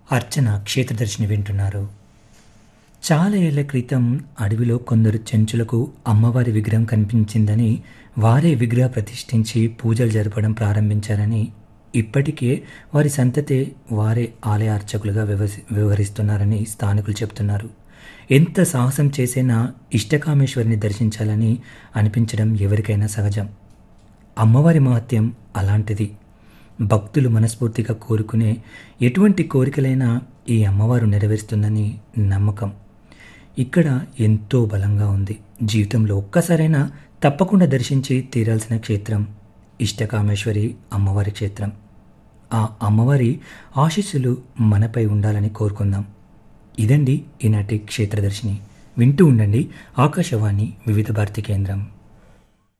అర్చన క్షేత్రదర్శిని వింటున్నారు చాలా ఏళ్ల క్రితం అడవిలో కొందరు చెంచులకు అమ్మవారి విగ్రహం కనిపించిందని వారే విగ్రహ ప్రతిష్ఠించి పూజలు జరపడం ప్రారంభించారని ఇప్పటికే వారి సంతతే వారే ఆలయ అర్చకులుగా వ్యవహరి వ్యవహరిస్తున్నారని స్థానికులు చెబుతున్నారు ఎంత సాహసం చేసినా ఇష్టకామేశ్వరిని దర్శించాలని అనిపించడం ఎవరికైనా సహజం అమ్మవారి మహత్యం అలాంటిది భక్తులు మనస్ఫూర్తిగా కోరుకునే ఎటువంటి కోరికలైనా ఈ అమ్మవారు నెరవేరుస్తుందని నమ్మకం ఇక్కడ ఎంతో బలంగా ఉంది జీవితంలో ఒక్కసారైనా తప్పకుండా దర్శించి తీరాల్సిన క్షేత్రం ఇష్టకామేశ్వరి అమ్మవారి క్షేత్రం ఆ అమ్మవారి ఆశీస్సులు మనపై ఉండాలని కోరుకుందాం ఇదండి ఈనాటి క్షేత్రదర్శిని వింటూ ఉండండి ఆకాశవాణి వివిధ భారతి కేంద్రం